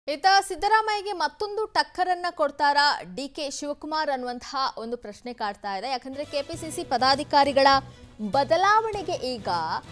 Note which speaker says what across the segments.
Speaker 1: ಇತ್ತ ಸಿದ್ದರಾಮಯ್ಯಗೆ ಮತ್ತೊಂದು ಟಕ್ಕರನ್ನ ಕೊಡ್ತಾರಾ ಡಿ ಕೆ ಶಿವಕುಮಾರ್ ಅನ್ನುವಂತಹ ಒಂದು ಪ್ರಶ್ನೆ ಕಾಡ್ತಾ ಇದೆ ಯಾಕಂದ್ರೆ ಕೆಪಿಸಿಸಿ ಪದಾಧಿಕಾರಿಗಳ ಬದಲಾವಣೆಗೆ ಈಗ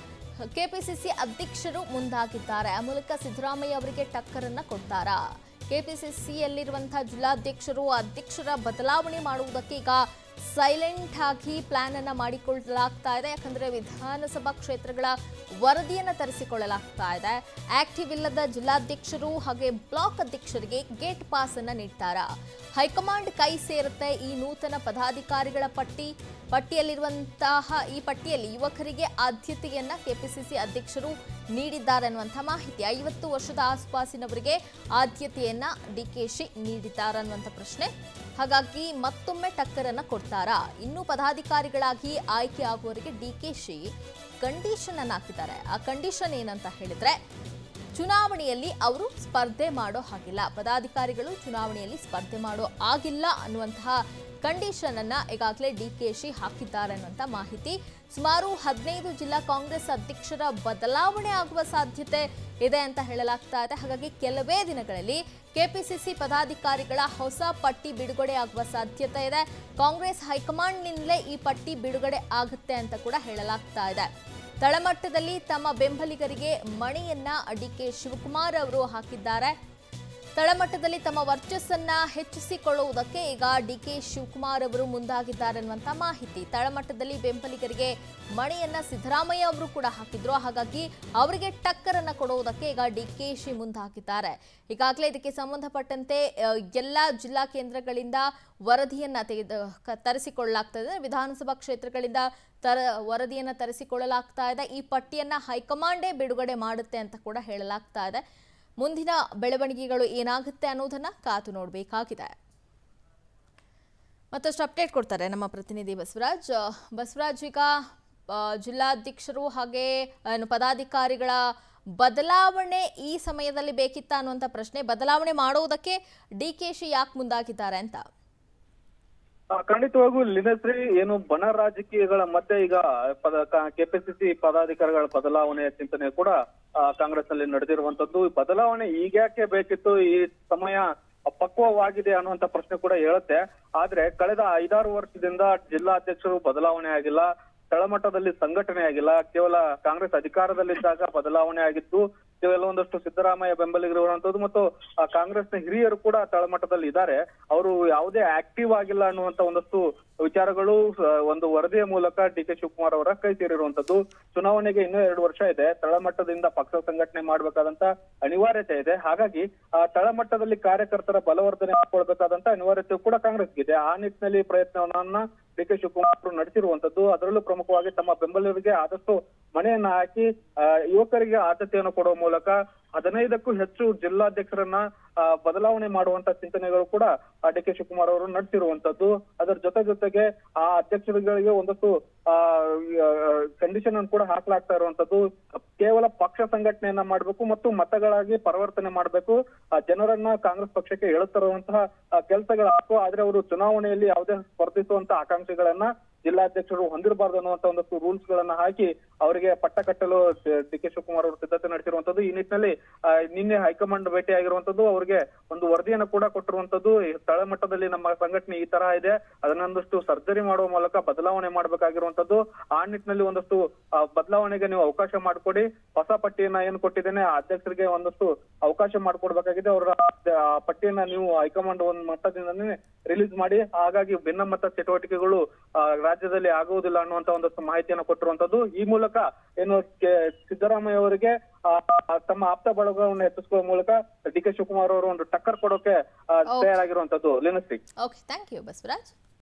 Speaker 1: ಕೆಪಿಸಿಸಿ ಅಧ್ಯಕ್ಷರು ಮುಂದಾಗಿದ್ದಾರೆ ಆ ಮೂಲಕ ಸಿದ್ದರಾಮಯ್ಯ ಅವರಿಗೆ ಟಕ್ಕರನ್ನ ಕೊಡ್ತಾರಾ ಕೆಪಿಸಿಸಿಯಲ್ಲಿರುವಂತಹ ಜಿಲ್ಲಾಧ್ಯಕ್ಷರು ಅಧ್ಯಕ್ಷರ ಬದಲಾವಣೆ ಮಾಡುವುದಕ್ಕೆ ಈಗ ಸೈಲೆಂಟ್ ಆಗಿ ಪ್ಲಾನ್ ಅನ್ನ ಮಾಡಿಕೊಳ್ಳಲಾಗ್ತಾ ಇದೆ ಯಾಕಂದ್ರೆ ವಿಧಾನಸಭಾ ಕ್ಷೇತ್ರಗಳ ವರದಿಯನ್ನ ತರಿಸಿಕೊಳ್ಳಲಾಗ್ತಾ ಇದೆ ಆಕ್ಟಿವ್ ಇಲ್ಲದ ಜಿಲ್ಲಾಧ್ಯಕ್ಷರು ಹಾಗೆ ಬ್ಲಾಕ್ ಅಧ್ಯಕ್ಷರಿಗೆ ಗೇಟ್ ಪಾಸ್ ಅನ್ನ ನೀಡ್ತಾರಾ ಹೈಕಮಾಂಡ್ ಕೈ ಸೇರುತ್ತೆ ಈ ನೂತನ ಪದಾಧಿಕಾರಿಗಳ ಪಟ್ಟಿ ಪಟ್ಟಿಯಲ್ಲಿರುವಂತಹ ಈ ಪಟ್ಟಿಯಲ್ಲಿ ಯುವಕರಿಗೆ ಆದ್ಯತೆಯನ್ನ ಕೆಪಿಸಿಸಿ ಅಧ್ಯಕ್ಷರು ನೀಡಿದ್ದಾರೆ ಅನ್ನುವಂಥ ಮಾಹಿತಿ ಐವತ್ತು ವರ್ಷದ ಆಸುಪಾಸಿನವರಿಗೆ ಆದ್ಯತೆಯನ್ನ ಡಿಕೆಶಿ ನೀಡಿದ್ದಾರೆ ಅನ್ನುವಂಥ ಪ್ರಶ್ನೆ ಹಾಗಾಗಿ ಮತ್ತೊಮ್ಮೆ ಟಕ್ಕರನ್ನ ಕೊಡ್ತಾರಾ ಇನ್ನು ಪದಾಧಿಕಾರಿಗಳಾಗಿ ಆಯ್ಕೆ ಆಗುವವರಿಗೆ ಡಿಕೆಶಿ ಕಂಡೀಷನ್ ಅನ್ನ ಹಾಕಿದ್ದಾರೆ ಆ ಕಂಡೀಷನ್ ಏನಂತ ಹೇಳಿದ್ರೆ ಚುನಾವಣೆಯಲ್ಲಿ ಅವರು ಸ್ಪರ್ಧೆ ಮಾಡೋ ಹಾಗಿಲ್ಲ ಪದಾಧಿಕಾರಿಗಳು ಚುನಾವಣೆಯಲ್ಲಿ ಸ್ಪರ್ಧೆ ಮಾಡೋ ಆಗಿಲ್ಲ ಅನ್ನುವಂತಹ ಕಂಡೀಷನ್ ಅನ್ನ ಈಗಾಗಲೇ ಡಿ ಕೆ ಶಿ ಹಾಕಿದ್ದಾರೆ ಅನ್ನುವಂಥ ಮಾಹಿತಿ ಸುಮಾರು ಹದಿನೈದು ಜಿಲ್ಲಾ ಕಾಂಗ್ರೆಸ್ ಅಧ್ಯಕ್ಷರ ಬದಲಾವಣೆ ಆಗುವ ಸಾಧ್ಯತೆ ಇದೆ ಅಂತ ಹೇಳಲಾಗ್ತಾ ಇದೆ ಹಾಗಾಗಿ ಕೆಲವೇ ದಿನಗಳಲ್ಲಿ ಕೆಪಿಸಿಸಿ ಪದಾಧಿಕಾರಿಗಳ ಹೊಸ ಪಟ್ಟಿ ಬಿಡುಗಡೆ ಆಗುವ ಸಾಧ್ಯತೆ ಇದೆ ಕಾಂಗ್ರೆಸ್ ಹೈಕಮಾಂಡ್ನಿಂದಲೇ ಈ ಪಟ್ಟಿ ಬಿಡುಗಡೆ ಆಗುತ್ತೆ ಅಂತ ಕೂಡ ಹೇಳಲಾಗ್ತಾ ಇದೆ ತಳಮಟ್ಟದಲ್ಲಿ ತಮ್ಮ ಬೆಂಬಲಿಗರಿಗೆ ಮಣಿಯನ್ನ ಡಿಕೆ ಶಿವಕುಮಾರ್ ಅವರು ಹಾಕಿದ್ದಾರೆ ತಳಮಟ್ಟದಲ್ಲಿ ತಮ್ಮ ವರ್ಚಸ್ಸನ್ನ ಹೆಚ್ಚಿಸಿಕೊಳ್ಳುವುದಕ್ಕೆ ಈಗ ಡಿಕೆ ಶಿವಕುಮಾರ್ ಅವರು ಮುಂದಾಗಿದ್ದಾರೆ ಅನ್ನುವಂಥ ಮಾಹಿತಿ ತಳಮಟ್ಟದಲ್ಲಿ ಬೆಂಬಲಿಗರಿಗೆ ಮಣಿಯನ್ನ ಸಿದ್ದರಾಮಯ್ಯ ಅವರು ಕೂಡ ಹಾಕಿದ್ರು ಹಾಗಾಗಿ ಅವರಿಗೆ ಟಕ್ಕರನ್ನ ಕೊಡುವುದಕ್ಕೆ ಈಗ ಡಿಕೆಶಿ ಮುಂದಾಗಿದ್ದಾರೆ ಈಗಾಗಲೇ ಇದಕ್ಕೆ ಸಂಬಂಧಪಟ್ಟಂತೆ ಅಹ್, ಎಲ್ಲಾ ಜಿಲ್ಲಾ ಕೇಂದ್ರಗಳಿಂದ ವರದಿಯನ್ನ ತೆಗೆದು ಕ- ತರಿಸಿಕೊಳ್ಳಲಾಗ್ತದೆ ವಿಧಾನಸಭಾ ಕ್ಷೇತ್ರಗಳಿಂದ ತರ ವರದಿಯನ್ನ ತರಿಸಿಕೊಳ್ಳಲಾಗ್ತಾ ಇದೆ ಈ ಪಟ್ಟಿಯನ್ನ ಹೈಕಮಾಂಡೇ ಬಿಡುಗಡೆ ಮಾಡುತ್ತೆ ಅಂತ ಕೂಡ ಹೇಳಲಾಗ್ತಾ ಇದೆ ಮುಂದಿನ ಬೆಳವಣಿಗೆಗಳು ಏನಾಗುತ್ತೆ ಅನ್ನೋದನ್ನ ಕಾತು ನೋಡಬೇಕಾಗಿದೆ ಮತ್ತಷ್ಟು ಅಪ್ಡೇಟ್ ಕೊಡ್ತಾರೆ ನಮ್ಮ ಪ್ರತಿನಿಧಿ ಬಸವರಾಜ್ ಅಹ್, ಬಸವರಾಜ್ ಈಗ ಅಹ್, ಜಿಲ್ಲಾಧ್ಯಕ್ಷರು ಹಾಗೆ ಏನು ಪದಾಧಿಕಾರಿಗಳ ಬದಲಾವಣೆ ಈ ಸಮಯದಲ್ಲಿ ಬೇಕಿತ್ತ ಅನ್ನುವಂಥ ಪ್ರಶ್ನೆ ಬದಲಾವಣೆ ಮಾಡುವುದಕ್ಕೆ ಡಿ ಕೆ ಶಿ ಯಾಕೆ ಮುಂದಾಗಿದ್ದಾರೆ ಅಂತ
Speaker 2: ಆ, ಖಂಡಿತವಾಗೂ ಲಿನಶ್ರೀ ಏನು ಬಣ ರಾಜಕೀಯಗಳ ಮಧ್ಯೆ ಈಗ ಪದ ಕೆಪಿಸಿಸಿ ಪದಾಧಿಕಾರಿಗಳ ಬದಲಾವಣೆಯ ಚಿಂತನೆ ಕೂಡ ಆ, ಕಾಂಗ್ರೆಸ್ ನಲ್ಲಿ ನಡೆದಿರುವಂತದ್ದು ಈ ಬದಲಾವಣೆ ಈಗ್ಯಾಕೆ ಬೇಕಿತ್ತು ಈ ಸಮಯ ಪಕ್ವವಾಗಿದೆ ಅನ್ನುವಂತ ಪ್ರಶ್ನೆ ಕೂಡ ಹೇಳುತ್ತೆ ಆದ್ರೆ ಕಳೆದ ಐದಾರು ವರ್ಷದಿಂದ ಜಿಲ್ಲಾಧ್ಯಕ್ಷರು ಬದಲಾವಣೆ ಆಗಿಲ್ಲ ತಳಮಟ್ಟದಲ್ಲಿ ಸಂಘಟನೆ ಆಗಿಲ್ಲ ಕೇವಲ ಕಾಂಗ್ರೆಸ್ ಅಧಿಕಾರದಲ್ಲಿದ್ದಾಗ ಬದಲಾವಣೆ ಆಗಿತ್ತು ಕೆಲವೊಂದಷ್ಟು ಸಿದ್ದರಾಮಯ್ಯ ಬೆಂಬಲಿಗರಿರುವಂತದ್ದು ಮತ್ತು ಆ, ಕಾಂಗ್ರೆಸ್ನ ಹಿರಿಯರು ಕೂಡ ತಳಮಟ್ಟದಲ್ಲಿ ಇದ್ದಾರೆ ಅವರು ಯಾವುದೇ ಆಕ್ಟಿವ್ ಆಗಿಲ್ಲ ಅನ್ನುವಂತ ಒಂದಷ್ಟು ವಿಚಾರಗಳು ಆ, ಒಂದು ವರದಿಯ ಮೂಲಕ ಡಿ ಕೆ ಶಿವಕುಮಾರ್ ಅವರ ಕೈ ಸೇರಿರುವಂತದ್ದು ಚುನಾವಣೆಗೆ ಇನ್ನೂ ಎರಡು ವರ್ಷ ಇದೆ ತಳಮಟ್ಟದಿಂದ ಪಕ್ಷ ಸಂಘಟನೆ ಮಾಡಬೇಕಾದಂತ ಅನಿವಾರ್ಯತೆ ಇದೆ ಹಾಗಾಗಿ ಆ ತಳಮಟ್ಟದಲ್ಲಿ ಕಾರ್ಯಕರ್ತರ ಬಲವರ್ಧನೆ ಮಾಡ್ಕೊಳ್ಬೇಕಾದಂತ ಅನಿವಾರ್ಯತೆ ಕೂಡ ಕಾಂಗ್ರೆಸ್ಗಿದೆ ಆ ನಿಟ್ಟಿನಲ್ಲಿ ಪ್ರಯತ್ನವನ್ನ ಡಿ ಕೆ ಶಿವಕುಮಾರ್ ಅವರು ನಡೆಸಿರುವಂತದ್ದು ಅದರಲ್ಲೂ ಪ್ರಮುಖವಾಗಿ ತಮ್ಮ ಬೆಂಬಲಿಗರಿಗೆ ಆದಷ್ಟು ಮನೆಯನ್ನ ಹಾಕಿ ಆ, ಯುವಕರಿಗೆ ಆದ್ಯತೆಯನ್ನು ಕೊಡುವ ಮೂಲಕ ಹದಿನೈದಕ್ಕೂ ಹೆಚ್ಚು ಜಿಲ್ಲಾಧ್ಯಕ್ಷರನ್ನ ಆ, ಬದಲಾವಣೆ ಮಾಡುವಂತ ಚಿಂತನೆಗಳು ಕೂಡ ಡಿ ಕೆ ಶಿವಕುಮಾರ್ ಅವರು ನಡೆಸಿರುವಂತದ್ದು ಅದರ ಜೊತೆ ಜೊತೆಗೆ ಆ ಅಧ್ಯಕ್ಷರುಗಳಿಗೆ ಒಂದಷ್ಟು ಕಂಡೀಷನ್ ಅನ್ನು ಕೂಡ ಹಾಕ್ಲಾಗ್ತಾ ಇರುವಂತದ್ದು ಕೇವಲ ಪಕ್ಷ ಸಂಘಟನೆಯನ್ನ ಮಾಡಬೇಕು ಮತ್ತು ಮತಗಳಾಗಿ ಪರಿವರ್ತನೆ ಮಾಡಬೇಕು ಜನರನ್ನ ಕಾಂಗ್ರೆಸ್ ಪಕ್ಷಕ್ಕೆ ಹೇಳುತ್ತಿರುವಂತಹ ಕೆಲಸಗಳಾಗಬೇಕು ಆದ್ರೆ ಅವರು ಚುನಾವಣೆಯಲ್ಲಿ ಯಾವುದೇ ಸ್ಪರ್ಧಿಸುವಂತ ಆಕಾಂಕ್ಷಿಗಳನ್ನ ಜಿಲ್ಲಾಧ್ಯಕ್ಷರು ಹೊಂದಿರಬಾರ್ದು ಅನ್ನುವಂತ ಒಂದಷ್ಟು ರೂಲ್ಸ್ ಗಳನ್ನ ಹಾಕಿ ಅವರಿಗೆ ಪಟ್ಟ ಕಟ್ಟಲು ಡಿ ಕೆ ಶಿವಕುಮಾರ್ ಅವರು ಸಿದ್ಧತೆ ನಡೆಸಿರುವಂತದ್ದು ಈ ನಿಟ್ಟಿನಲ್ಲಿ ಆ, ನಿನ್ನೆ ಹೈಕಮಾಂಡ್ ಭೇಟಿ ಆಗಿರುವಂತದ್ದು ಅವರಿಗೆ ಒಂದು ವರದಿಯನ್ನು ಕೂಡ ಕೊಟ್ಟಿರುವಂತದ್ದು ಈ ತಳಮಟ್ಟದಲ್ಲಿ ನಮ್ಮ ಸಂಘಟನೆ ಈ ತರ ಇದೆ ಅದನ್ನೊಂದಷ್ಟು ಸರ್ಜರಿ ಮಾಡುವ ಮೂಲಕ ಬದಲಾವಣೆ ಮಾಡಬೇಕಾಗಿರುವಂತದ್ದು ಆ ನಿಟ್ಟಿನಲ್ಲಿ ಒಂದಷ್ಟು ಆ, ಬದಲಾವಣೆಗೆ ನೀವು ಅವಕಾಶ ಮಾಡಿಕೊಡಿ ಹೊಸ ಪಟ್ಟಿಯನ್ನ ಏನು ಕೊಟ್ಟಿದ್ದೇನೆ ಆ ಅಧ್ಯಕ್ಷರಿಗೆ ಒಂದಷ್ಟು ಅವಕಾಶ ಮಾಡಿಕೊಡ್ಬೇಕಾಗಿದೆ ಅವರ ಆ ಪಟ್ಟಿಯನ್ನ ನೀವು ಹೈಕಮಾಂಡ್ ಒಂದು ಮಟ್ಟದಿಂದನೇ ರಿಲೀಸ್ ಮಾಡಿ ಹಾಗಾಗಿ ಭಿನ್ನಮತ ಚಟುವಟಿಕೆಗಳು ಆ, ರಾಜ್ಯದಲ್ಲಿ ಆಗುವುದಿಲ್ಲ ಅನ್ನುವಂತ ಒಂದಷ್ಟು ಮಾಹಿತಿಯನ್ನು ಕೊಟ್ಟಿರುವಂತದ್ದು ಈ ಮೂಲಕ ಏನು ಕೆ- ಸಿದ್ದರಾಮಯ್ಯ ಅವರಿಗೆ ಆ, ಆ, ತಮ್ಮ ಆಪ್ತ ಬಳಗವನ್ನು ಹೆಚ್ಚಿಸುವ ಮೂಲಕ ಡಿ ಕೆ ಶಿವಕುಮಾರ್ ಅವರು ಒಂದು ಟಕ್ಕರ್ ಕೊಡೋಕೆ ಆ, ತಯಾರಾಗಿರುವಂತದ್ದು Linashree
Speaker 1: okay thank you Basavaraj